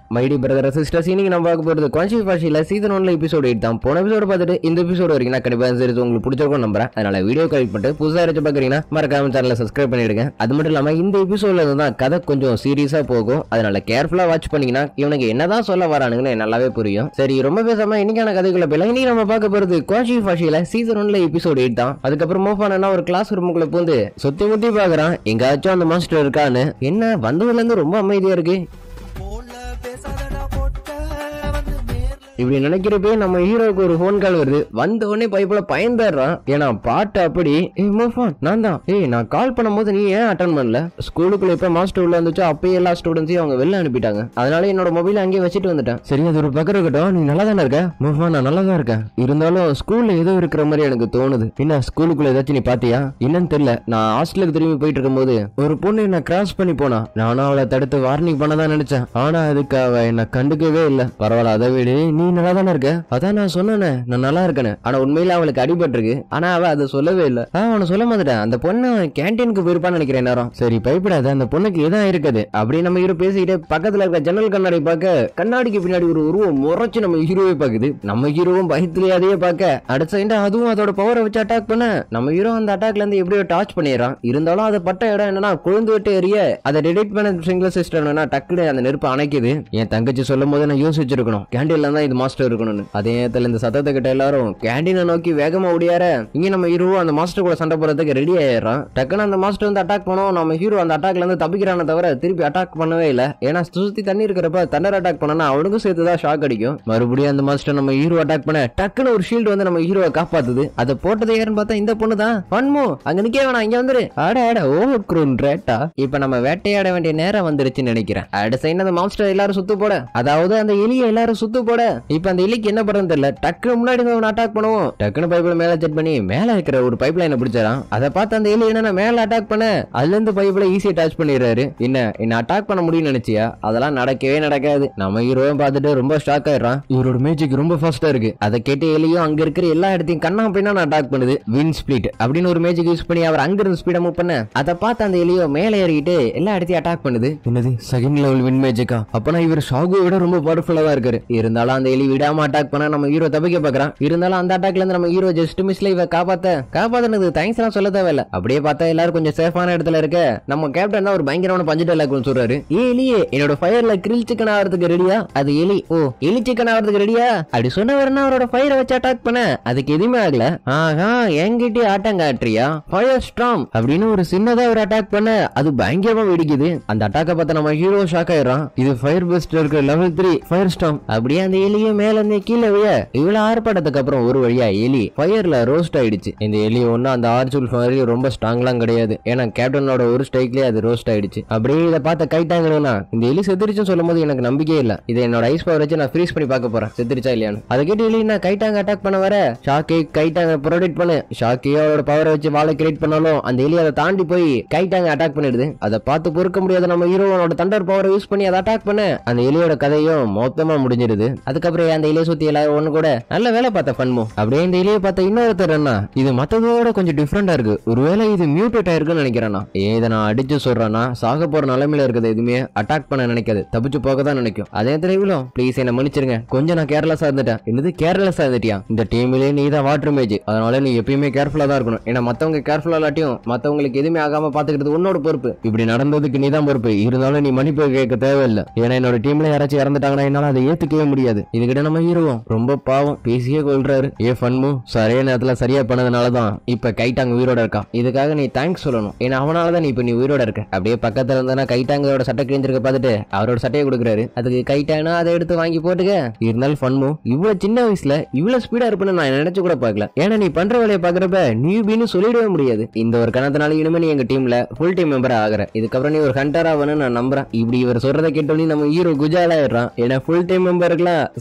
mighty brother sisters இன்னைக்கு நம்ம பார்க்க போறது கான்சி பாஷில சீசன் ஒன்ல எபிசோட் எயிட் தான் போன எபிசோட பார்த்துட்டு இந்த எபிசோட் வரைக்கும் நான் கண்டிப்பா இந்த series உங்களுக்கு பிடிச்சிருக்கும் நம்புறேன் அதனால வீடியோ கலெக்ட் பண்ணிட்டு புதுசா யாராச்சும் பாக்குறீங்கன்னா மறக்காம சேனலை சப்ஸ்கிரைப் பண்ணிடுங்க அது மட்டும் இல்லாம இந்த எபிசோட்ல இருந்து தான் கதை கொஞ்சம் சீரியஸா போகும் அதனால கேர்ஃபுல்லா வாட்ச் பண்ணீங்கன்னா இவனுக்கு என்னதான் சொல்ல வரானுங்கன்னு நல்லாவே புரியும் சரி ரொம்ப பேசாம இன்னைக்கான கதைக்குள்ள போயில இன்னைக்கு நம்ம பார்க்க போறது கான்சி பாஷில சீசன் ஒன்ல எபிசோட் எயிட் தான் அதுக்கப்புறம் மூவ் ஆனா ஒரு கிளாஸ் ரூமுக்குள்ள பூந்து சுத்தி முத்தி பாக்குறான் எங்காச்சும் அந்த மாஸ்டர் இருக்கான்னு என்ன வந்ததுல இருந்து ரொம்ப அமைதியா இருக்கு போன்ல பேசாதடா பொட்ட வந்து நேர்ல இப்படி நினைக்கிறப்பே நம்ம ஹீரோவுக்கு ஒரு ஃபோன் கால் வருது வந்த உடனே பைப்புல பயந்துடுறான் ஏன்னா பாட்டு அப்படி ஏய் மோஃபான் நான் தான் ஏய் நான் கால் பண்ணும்போது நீ ஏன் அட்டன் பண்ணல ஸ்கூலுக்குள்ள எப்ப மாஸ்டர் உள்ள வந்துச்சோ அப்பயே எல்லா ஸ்டூடெண்ட்ஸையும் அவங்க வெளில அனுப்பிட்டாங்க அதனால என்னோட மொபைல் அங்கேயே வச்சுட்டு வந்துட்டேன் சரி அது ஒரு பக்கம் இருக்கட்டும் நீ நல்லா தானே இருக்க மோஃபான் நான் நல்லா தான் இருக்கேன் இருந்தாலும் ஸ்கூல்ல ஏதோ இருக்கிற மாதிரி எனக்கு தோணுது என்ன ஸ்கூலுக்குள்ள ஏதாச்சும் நீ பாத்தியா என்னன்னு தெரியல நான் ஹாஸ்டலுக்கு திரும்பி போயிட்டு இருக்கும்போது ஒரு பொண்ணு என்ன கிராஸ் பண்ணி போனா நானும் அவளை தடுத்து வார்னிங் பண்ணதான் நினைச்சேன் ஆனா அதுக்கு அவ என்ன கண்டுக்கவே இல்ல பரவாயில்ல அதை விட நீ நல்லா தானே இருக்க அதான் நான் சொன்னேனே நான் நல்லா இருக்கேன்னு ஆனா உண்மையில அவளுக்கு அடிபட்டிருக்கு ஆனா அவ அதை சொல்லவே இல்ல ஆஹ் அவனை சொல்ல மாட்டேன் அந்த பொண்ணு கேன்டீனுக்கு போயிருப்பான்னு நினைக்கிறேன் நேரம் சரி பயப்படாத அந்த பொண்ணுக்கு எதான் இருக்குது அப்படி நம்ம ஹீரோ பேசிக்கிட்டு பக்கத்துல இருக்க ஜன்னல் கண்ணாடி பார்க்க கண்ணாடிக்கு பின்னாடி ஒரு உருவம் முறைச்சு நம்ம ஹீரோவை பாக்குது நம்ம ஹீரோவும் பயத்திலேயே அதையே பார்க்க அடுத்த செகண்ட் அதுவும் அதோட பவரை வச்சு அட்டாக் பண்ண நம்ம ஹீரோ அந்த அட்டாக்ல இருந்து எப்படியோ டாச் பண்ணிடுறான் இருந்தாலும் அது பட்ட இடம் என்னன்னா கொழுந்து விட்டு எரிய அதை டிடெக்ட் பண்ண சிங்கிள் சிஸ்டம் என்னன்னா டக்குனு அந்த நெருப்பு அணைக்குது என் தங்கச்சி சொல்லும் போது நான் யோசிச்சிருக்கணும் கேண்டீன்ல தான் இது மாஸ்டர் இருக்கணும்னு அதே நேரத்துல இந்த சத்தத்தை கிட்ட எல்லாரும் கேண்டீனை நோக்கி வேகமா ஓடியார இங்க நம்ம ஹீரோ அந்த மாஸ்டர் கூட சண்டை போறதுக்கு ரெடி ஆயிடுறான் டக்குன்னு அந்த மாஸ்டர் வந்து அட்டாக் பண்ணோம் நம்ம ஹீரோ அந்த அட்டாக்ல இருந்து தப்பிக்கிறானே தவிர திருப்பி அட்டாக் பண்ணவே இல்ல ஏன்னா சுத்தி தண்ணி இருக்கிறப்ப தண்டர் அட்டாக் பண்ணனா அவனுக்கும் சேர்த்து தான் ஷாக் அடிக்கும் மறுபடியும் அந்த மாஸ்டர் நம்ம ஹீரோ அட்டாக் பண்ண டக்குன்னு ஒரு ஷீல்டு வந்து நம்ம ஹீரோவை காப்பாத்துது அதை போட்டது யாருன்னு பார்த்தா இந்த பொண்ணு தான் பன்மு அங்க நிக்க வேணாம் இங்க வந்துரு ஆட ஆட ஓவர் க்ரூன் ரேட்டா இப்ப நம்ம வேட்டையாட வேண்டிய நேரம் வந்துருச்சுன்னு நினைக்கிறேன் அடுத்த சைன் அந்த மாஸ்டர் எல்லாரும் சுத்து போட அதாவது அந்த எலியை எல்லாரும் சுத்து போட இப்ப அந்த எலிக்கு என்ன பண்றது தெரியல டக்குனு முன்னாடி இருந்து அவன் அட்டாக் பண்ணுவோம் டக்குனு பைப்ல மேல செட் பண்ணி மேல இருக்கிற ஒரு பைப் லைனை பிடிச்சாரான் அதை பார்த்து அந்த எலி என்னன்னா மேல அட்டாக் பண்ண அதுல இருந்து பைப்ல ஈஸியா டச் பண்ணிடுறாரு என்ன என்ன அட்டாக் பண்ண முடியும்னு நினைச்சியா அதெல்லாம் நடக்கவே நடக்காது நம்ம ஹீரோவும் பார்த்துட்டு ரொம்ப ஷாக் ஆயிடுறான் இவரோட மேஜிக் ரொம்ப ஃபாஸ்டா இருக்கு அதை கேட்டு எலியும் அங்க இருக்கிற எல்லா இடத்தையும் கண்ணா பின்னா அட்டாக் பண்ணுது வின் ஸ்பிளிட் அப்படின்னு ஒரு மேஜிக் யூஸ் பண்ணி அவர் அங்க இருந்து ஸ்பீட மூவ் பண்ண அதை பார்த்து அந்த எலியோ மேலே ஏறிக்கிட்டு எல்லா இடத்தையும் அட்டாக் பண்ணுது என்னது செகண்ட் லெவல் வின் மேஜிக்கா அப்பனா இவர் ஷாகுவை விட ரொம்ப பவர்ஃபுல்லா தான் இருக்காரு இருந்தாலும் அந்த எலி விடாம அட்டாக் பண்ண நம்ம ஹீரோ தப்பிக்க பாக்குறான் இருந்தாலும் அந்த அட்டாக்ல இருந்து நம்ம ஹீரோ ஜஸ்ட் மிஸ்ல இவ காப்பாத்த காப்பாத்தினது தேங்க்ஸ் எல்லாம் சொல்ல தேவையில்ல அப்படியே பார்த்தா எல்லாரும் கொஞ்சம் சேஃபான இடத்துல இருக்க நம்ம கேப்டன் தான் ஒரு பயங்கரமான பஞ்சு டைலாக் சொல்றாரு ஏ எலியே என்னோட ஃபயர்ல கிரில் சிக்கன் ஆகிறதுக்கு ரெடியா அது எலி ஓ எலி சிக்கன் ஆகிறதுக்கு ரெடியா அப்படி சொன்னவர்னா அவரோட ஃபயரை வச்சு அட்டாக் பண்ண அதுக்கு எதுவுமே ஆகல ஆஹா என்கிட்டயே ஆட்டம் காட்டுறியா ஃபயர் ஸ்ட்ராம் அப்படின்னு ஒரு சின்னதா ஒரு அட்டாக் பண்ண அது பயங்கரமா வெடிக்குது அந்த அட்டாக்கை பார்த்த நம்ம ஹீரோ ஷாக் ஆயிடுறான் இது ஃபயர் பெஸ்ட் இருக்க லெவல் த்ரீ ஃபயர் ஸ்டாம் அப்படியே அந்த எலியும் மேல இருந்து கீழே விழ இவ்வளவு ஆர்ப்பாட்டத்துக்கு அப்புறம் ஒரு வழியா எலி ஃபயர்ல ரோஸ்ட் ஆயிடுச்சு இந்த எலி ஒன்னும் அந்த ஆர்ச்சுல் மாதிரி ரொம்ப ஸ்ட்ராங்லாம் கிடையாது ஏன்னா கேப்டனோட ஒரு ஸ்ட்ரைக்லயே அது ரோஸ்ட் ஆயிடுச்சு அப்படியே இதை பார்த்த கைட்டாங்கன்னா இந்த எலி செத்துருச்சுன்னு சொல்லும் போது எனக்கு நம்பிக்கையே இல்ல இதை என்னோட ஐஸ் பவர் வச்சு நான் ஃப்ரீஸ் பண்ணி பார்க்க போறேன் செத்துருச்சா இல்லையான்னு அதை கேட்டு எலி நான் கைட்டாங்க அட்டாக் பண்ண வர ஷாக்கே கைட்டாங்க ப்ரொடெக்ட் பண்ணு ஷாக்கையோ அவரோட பவரை வச்சு வாழை கிரியேட் பண்ணாலும் அந்த எலி அதை தாண்டி போய் கைட்டாங்க அட்டாக் பண்ணிடுது அதை பார்த்து பொறுக்க முடியாத நம்ம ஹீரோனோட தண்டர் பவரை யூஸ் பண்ணி அதை அட்டாக் பண்ண அந்த எலியோட கதையும் மொத்தமா முடிஞ்சிருது அதுக்கப்புறம் அந்த எலியை சுத்தி எல்லாரும் ஒண்ணு கூட நல்ல வேலை பார்த்த ஃபன்மோ அப்படியே இந்த எலியை பார்த்த இன்னொருத்தர் என்ன இது மத்ததோட கொஞ்சம் டிஃப்ரெண்டா இருக்கு ஒருவேளை இது மியூட்டேட் ஆயிருக்குன்னு நினைக்கிறேன்னா இதை நான் அடிச்சு சொல்றேன்னா சாக போற நிலைமையில இருக்கிறது எதுவுமே அட்டாக் பண்ண நினைக்காது தப்பிச்சு போக தான் நினைக்கும் அதே தெரியவிலும் ப்ளீஸ் என்ன மன்னிச்சிருங்க கொஞ்சம் நான் கேர்லெஸ்ஸா இருந்துட்டேன் என்னது கேர்லெஸ்ஸா இருந்துட்டியா இந்த டீம்லயே நீ தான் வாட்டர் மேஜ் அதனால நீ எப்பயுமே கேர்ஃபுல்லா தான் இருக்கணும் ஏன்னா மத்தவங்க கேர்ஃபுல்லா இல்லாட்டியும் மத்தவங்களுக்கு எதுவுமே ஆகாம பாத்துக்கிறது உன்னோட பொறுப்பு இப்படி நடந்ததுக்கு நீ தான் பொறுப்பு இருந்தாலும் நீ மன்னிப்பு கேட்க தேவையில்லை ஏன்னா என்னோட டீம்ல யாராச்சும் இறந்துட்டாங்கன்னா என்னால அதை ஏத்துக்கவே முடியாது இதுகிட்ட நம்ம ஹீரோவும் ரொம்ப பாவம் பேசியே கொள்றாரு ஏ ஃபன்மு சரியான நேரத்துல சரியா பண்ணதுனால தான் இப்ப கைட்டாங்க உயிரோட இருக்கா இதுக்காக நீ தேங்க்ஸ் சொல்லணும் ஏன்னா அவனால தான் நீ இப்ப நீ உயிரோட இருக்க அப்படியே பக்கத்துல இருந்தா கைட்டாங்கோட சட்டை கிழிஞ்சிருக்க பார்த்துட்டு அவரோட சட்டையை கொடுக்குறாரு அதுக்கு கைட்டானா அதை எடுத்து வாங்கி போட்டுக்க இருந்தாலும் ஃபன்மு இவ்வளவு சின்ன வயசுல இவ்வளவு ஸ்பீடா இருப்பேன்னு நான் நினைச்சு கூட பார்க்கல ஏன்னா நீ பண்ற வேலையை பாக்குறப்ப நியூபின்னு சொல்லிடவே முடியாது இந்த ஒரு கணத்தினால இனிமே நீ எங்க டீம்ல ஃபுல் டீம் மெம்பரா ஆகுற இதுக்கப்புறம் நீ ஒரு ஹண்டர் ஆகணும்னு நான் நம்புறேன் இப்படி இவர் சொல்றதை கேட்டோன்னே நம்ம ஹீரோ குஜாலா ஆயிடுறான் ஏன்னா ஃபுல் டீம் மெம்பருக்குலாம்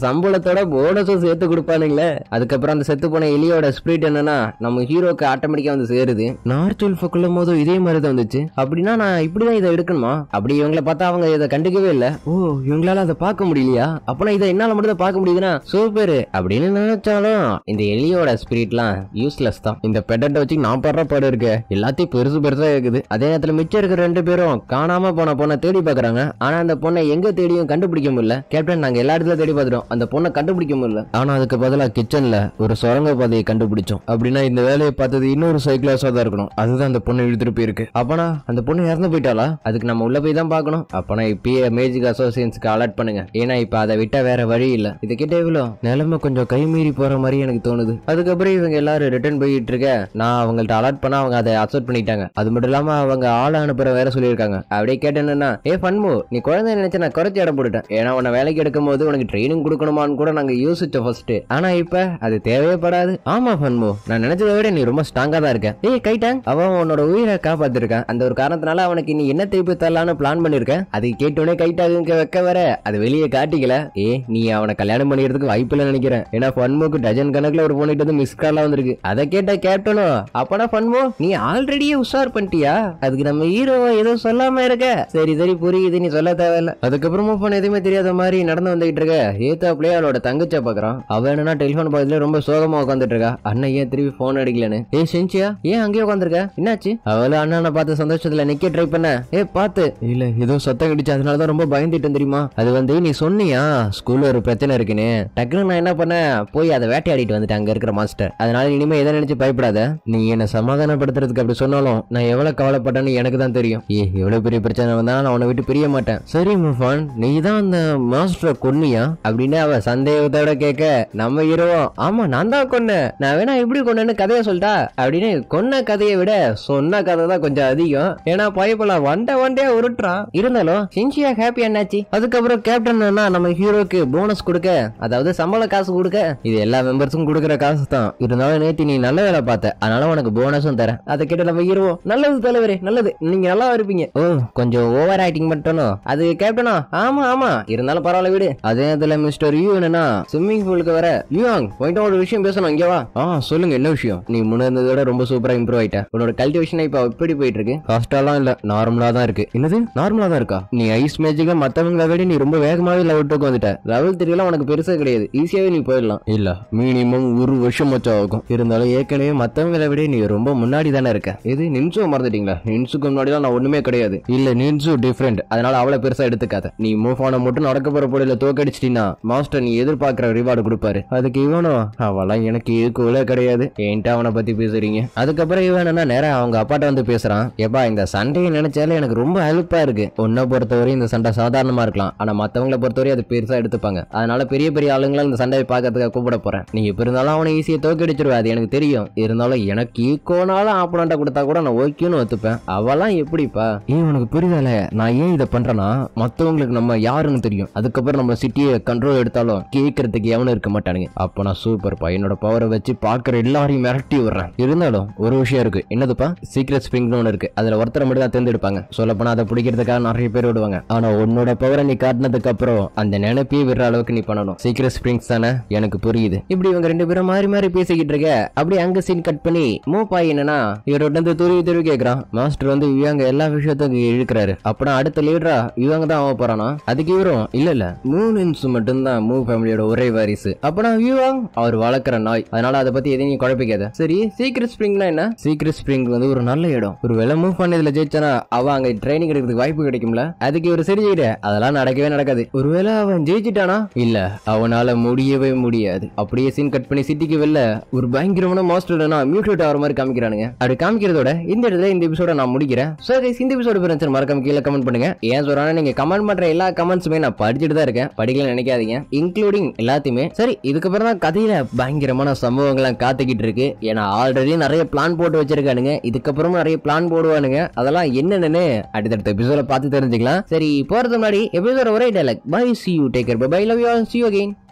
சம்பளத்தோட போனஸும் சேர்த்து கொடுப்பானுங்களே அதுக்கப்புறம் அந்த செத்து போன எலியோட ஸ்பிரிட் என்னன்னா நம்ம ஹீரோக்கு ஆட்டோமேட்டிக்கா வந்து சேருது நார்த் உல்ஃபுக்குள்ளும் போதும் இதே மாதிரி தான் வந்துச்சு அப்படின்னா நான் இப்படிதான் இதை எடுக்கணுமா அப்படி இவங்கள பார்த்தா அவங்க இதை கண்டுக்கவே இல்ல ஓ இவங்களால அதை பார்க்க முடியலையா அப்பனா இதை என்னால மட்டும் தான் பார்க்க முடியுதுன்னா சூப்பர் அப்படின்னு நினைச்சாலும் இந்த எலியோட ஸ்பிரிட்லாம் யூஸ்லெஸ் தான் இந்த பெட்டன்ட்டை வச்சு நான் படுற பாடு இருக்கு எல்லாத்தையும் பெருசு பெருசா இருக்குது அதே நேரத்துல மிச்சம் இருக்கிற ரெண்டு பேரும் காணாம போன பொண்ணை தேடி பாக்குறாங்க ஆனா அந்த பொண்ணை எங்க தேடியும் கண்டுபிடிக்க முடியல கேப்டன் நாங்க எல்லா இடத்துல தேடி பார்த்துட்டோம் அந்த பொண்ணை கண்டுபிடிக்க முடியல ஆனா அதுக்கு பதிலா கிச்சன்ல ஒரு சுரங்க பாதையை கண்டுபிடிச்சோம் அப்படின்னா இந்த வேலையை பார்த்தது இன்னொரு சைக்கிளாஸா தான் இருக்கணும் அதுதான் அந்த பொண்ணை இழுத்துட்டு போயிருக்கு அப்பனா அந்த பொண்ணு இறந்து போயிட்டாளா அதுக்கு நம்ம உள்ள போய் தான் பார்க்கணும் அப்பனா இப்பயே மேஜிக் அசோசியன்ஸ்க்கு அலர்ட் பண்ணுங்க ஏன்னா இப்ப அதை விட்டா வேற வழி இல்ல இது கிட்ட இவ்வளோ நிலைமை கொஞ்சம் கை மீறி போற மாதிரி எனக்கு தோணுது அதுக்கப்புறம் இவங்க எல்லாரும் ரிட்டர்ன் போயிட்டு இருக்க நான் அவங்கள்ட்ட அலர்ட் பண்ணா அவங்க அதை அக்செப்ட் பண்ணிட்டாங்க அது மட்டும் இல்லாம அவங்க ஆளை அனுப்புற வேற சொல்லியிருக்காங்க அப்படியே கேட்டேன்னா ஏ ஃபன்மு நீ குழந்தை நினைச்சு நான் குறைச்சி இடம் போட்டுட்டேன் ஏன்னா உன்னை வேலைக்கு எடுக்கும் போது உனக்கு ட்ரைனிங் கொடுக்கணுமான்னு கூட நாங்க யோசிச்சோம் ஃபர்ஸ்ட் ஆனா இப்ப அது தேவையே படாது ஆமா ஃபன்மு நான் நினைச்சதை விட நீ ரொம்ப ஸ்ட்ராங்கா தான் இருக்க ஏய் கைட்டாங் அவன் உன்னோட உயிரை காப்பாத்திருக்கான் அந்த ஒரு காரணத்தினால அவனுக்கு நீ என்ன திருப்பி தரலான்னு பிளான் பண்ணிருக்கேன் அதை கேட்டோடனே கைட்டாங்க வைக்க வர அது வெளியே காட்டிக்கல ஏ நீ அவனை கல்யாணம் பண்ணிக்கிறதுக்கு வாய்ப்பு இல்லை நினைக்கிறேன் ஏன்னா ஃபன்முக்கு டஜன் கணக்குல ஒரு பொண்ணுகிட்ட வந்து மிஸ் காலா வந்திருக்கு அதை கேட்ட கேப்டனும் அப்பனா ஃபன்மோ நீ ஆல்ரெடியே உஷார் பண்ணிட்டியா அதுக்கு நம்ம ஹீரோவை எதுவும் சொல்லாம இருக்க சரி சரி புரியுது நீ சொல்ல தேவையில்ல அதுக்கப்புறமா போன எதுவுமே தெரியாத மாதிரி நடந்து வந்துகிட்டு இருக்க ஏத்தாப்லயே அவளோட தங்கச்சியை பாக்குறான் அவ என்னன்னா டெலிபோன் பக்கத்துல ரொம்ப சோகமா உட்காந்துட்டு இருக்கா அண்ணன் ஏன் திருப்பி போன் அடிக்கலன்னு ஏ செஞ்சியா ஏன் அங்கேயே உட்காந்துருக்க என்னாச்சு அவளும் அண்ணனை பார்த்து சந்தோஷத்துல நிக்க ட்ரை பண்ண ஏ பார்த்து இல்ல ஏதோ சத்தம் கடிச்சு அதனாலதான் ரொம்ப பயந்துட்டேன் தெரியுமா அது வந்து நீ சொன்னியா ஸ்கூல்ல ஒரு பிரச்சனை இருக்குன்னு டக்குனு நான் என்ன பண்ணேன் போய் அதை வேட்டையாடிட்டு வந்துட்டேன் அங்க இருக்கிற மாஸ்டர் அதனால இனிமே எதை நினைச்சு பயப்படாத நீ என்ன சமாதானப்படுத்துறதுக்கு அப்படி சொன்னாலும் நான் எவ்வளவு கவலைப்பட்டேன்னு எனக்கு தான் தெரியும் ஏ எவ்வளவு பெரிய பிரச்சனை வந்தாலும் நான் உன்னை விட்டு பிரிய மாட்டேன் சரி முஃபான் நீ தான் அந்த மாஸ்டரை கொன்னியா அப்படின்னு அவ சந்தேகத்தோட கேட்க நம்ம ஹீரோவும் ஆமா நான் தான் கொன்னேன் நான் வேணா எப்படி கொன்னேன்னு கதையை சொல்லிட்டா அப்படின்னு கொன்ன கதையை விட சொன்ன கதை தான் கொஞ்சம் அதிகம் ஏன்னா பயப்படலாம் வண்டை வண்டையா உருட்டுறான் இருந்தாலும் சின்சியா ஹாப்பி என்னாச்சு அதுக்கப்புறம் கேப்டன் அண்ணா நம்ம ஹீரோக்கு போனஸ் கொடுக்க அதாவது சம்பள காசு கொடுக்க இது எல்லா மெம்பர்ஸுக்கும் கொடுக்குற காசு தான் இருந்தாலும் நேத்து நீ நல்ல வேலை பார்த்த அதனால உனக்கு போனஸும் தரேன் அதை கேட்டு நம்ம ஹீரோ நல்லது தலைவரே நல்லது நீங்க நல்லா இருப்பீங்க ஓ கொஞ்சம் ஓவர் ஆக்டிங் பண்ணிட்டோம் அது கேப்டனா ஆமா ஆமா இருந்தாலும் பரவாயில்ல விடு அதே நேரத்துல மிஸ்டர் யூ என்னன்னா ஸ்விம்மிங் பூலுக்கு வர யூங் போயிட்டு ஒரு விஷயம் பேசணும் இங்க வா ஆ சொல்லுங்க என்ன விஷயம் நீ முன்னேறதோட ரொம்ப சூப்பரா இம்ப்ரூவ் ஆயிட்ட உன்னோட கல்டிவேஷன் இப்ப எப்படி போயிட்டு இருக்கு ஃபாஸ்டாலாம் இல்ல நார்மலா தான் இருக்கு என்னது நார்மலா தான் இருக்கா நீ ஐஸ் மேஜிக்ல மத்தவங்களை விட நீ ரொம்ப வேகமாவே லெவல் டூக்கு வந்துட்ட லெவல் த்ரீலாம் உனக்கு பெருசா கிடையாது ஈஸியாவே நீ போயிடலாம் இல்ல மினிமம் ஒரு வருஷம் மச்சம் ஆகும் இருந்தாலும் ஏற்கனவே மத்தவங்களை விட நீ ரொம்ப முன்னாடி தானே இருக்க இது நின்சு மறந்துட்டீங்களா நின்சுக்கு முன்னாடி நான் ஒண்ணுமே கிடையாது இல்ல நின்சு டிஃப்ரெண்ட் அதனால அவளை பெருசா எடுத்துக்காத நீ மூவ் ஆன மட்டும் நடக்க போற போடையில தோக்கடிச்சிட்டீங்கன்னா மாஸ்டர் நீ எதிர்பார்க்கிற ரிவார்டு கொடுப்பாரு அதுக்கு இவனும் அவெல்லாம் எனக்கு ஈக்குவலே கிடையாது என்கிட்ட அவனை பத்தி பேசுறீங்க அதுக்கப்புறம் இவன் என்னன்னா நேரா அவங்க அப்பாட்ட வந்து பேசுறான் எப்பா இந்த சண்டையை நினைச்சாலே எனக்கு ரொம்ப ஹெல்ப்பா இருக்கு உன்னை பொறுத்தவரை இந்த சண்டை சாதாரணமா இருக்கலாம் ஆனா மத்தவங்களை பொறுத்தவரை அது பெருசா எடுத்துப்பாங்க அதனால பெரிய பெரிய ஆளுங்களை இந்த சண்டையை பார்க்கறதுக்காக கூப்பிட போறேன் நீ எப்ப இருந்தாலும் அவனை ஈஸியா தோக்கடிச்சிருவ அது எனக்கு தெரியும் இருந்தாலும் எனக்கு ஈக்குவனாலும் ஆப்பனண்டா கொடுத்தா கூட நான் ஓகேன்னு ஒத்துப்பேன் அவெல்லாம் எப்படிப்பா ஏன் உனக்கு புரியுதால நான் ஏன் இதை பண்றேன்னா மத்தவங்களுக்கு நம்ம யாருன்னு தெரியும் அதுக்கப்புறம் நம்ம சிட்டியை கண்ட்ரோல் எடுத்தாலும் கேட்கறதுக்கு எவனும் இருக்க மாட்டானுங்க அப்ப நான் சூப்பர் பா என்னோட பவரை வச்சு பாக்குற எல்லாரையும் மிரட்டி விடுறேன் இருந்தாலும் ஒரு விஷயம் இருக்கு என்னதுப்பா சீக்ரெட் ஸ்ப்ரிங்னு ஒன்று இருக்கு அதுல ஒருத்தரை மட்டும் தான் தேர்ந்தெடுப்பாங்க சொல்ல போனா அதை பிடிக்கிறதுக்காக நிறைய பேர் விடுவாங்க ஆனா உன்னோட பவரை நீ காட்டினதுக்கு அப்புறம் அந்த நினைப்பே விடுற அளவுக்கு நீ பண்ணணும் சீக்ரெட் ஸ்ப்ரிங்ஸ் தானே எனக்கு புரியுது இப்படி இவங்க ரெண்டு பேரும் மாறி மாறி பேசிக்கிட்டு இருக்க அப்படியே அங்க சீன் கட் பண்ணி மூப்பாய் என்னன்னா இவரோட வந்து துருவி துருவி கேக்குறான் மாஸ்டர் வந்து இவங்க எல்லா விஷயத்துக்கும் இழுக்கிறாரு அப்பனா அடுத்த லீடரா இவங்க தான் ஆக போறானா அதுக்கு இவரும் இல்ல இல்ல மூணு இன்சு மட்டும்தான் மூ ஃபேமிலியோட ஒரே வாரிசு அப்பனா வியூவாங் அவர் வளர்க்குற நாய் அதனால அதை பத்தி எதையும் நீ குழப்பிக்காத சரி சீக்ரெட் ஸ்ப்ரிங்னா என்ன சீக்ரெட் ஸ்ப்ரிங் வந்து ஒரு நல்ல இடம் ஒரு வேலை மூவ் பண்ணதுல ஜெயிச்சானா அவன் அங்க ட்ரைனிங் எடுக்கிறதுக்கு வாய்ப்பு கிடைக்கும்ல அதுக்கு இவர் சரி செய்யற அதெல்லாம் நடக்கவே நடக்காது ஒருவேளை அவன் ஜெயிச்சிட்டானா இல்ல அவனால முடியவே முடியாது அப்படியே சீன் கட் பண்ணி சிட்டிக்கு வெளில ஒரு பயங்கரமான மாஸ்டர்னா மியூட்டேட் ஆகிற மாதிரி காமிக்கிறானுங்க அப்படி காமிக்கிறதோட இந்த இடத்துல இந்த எபிசோட நான் முடிக்கிறேன் சோ guys, இந்த எபிசோட பிரச்சனை மறக்காம கீழே கமெண்ட் பண்ணுங்க ஏன் சொல்றானா நீங்க கமெண்ட் பண்ற எல்லா கமெண்ட்ஸுமே நான் படிச்சுட்டு தான் இருக்கேன் படிக்கல நினைக்காதீங்க இன்க்ளூடிங் எல்லாத்தையுமே சரி இதுக்கப்புறம் தான் கதையில பயங்கரமான சம்பவங்கள்லாம் காத்துக்கிட்டு இருக்கு ஏன்னா ஆல்ரெடி நிறைய பிளான் போட்டு வச்சிருக்கானுங்க இதுக்கப்புறமும் நிறைய பிளான் போடுவானுங்க அதெல்லாம் என்னென்னு அடுத்தடுத்த எபிசோட பார்த்து தெரிஞ்சுக்கலாம் சரி போறது முன்னாடி எபிசோட ஒரே டைலாக் பை சி யூ டேக்கர் bye love you all see you again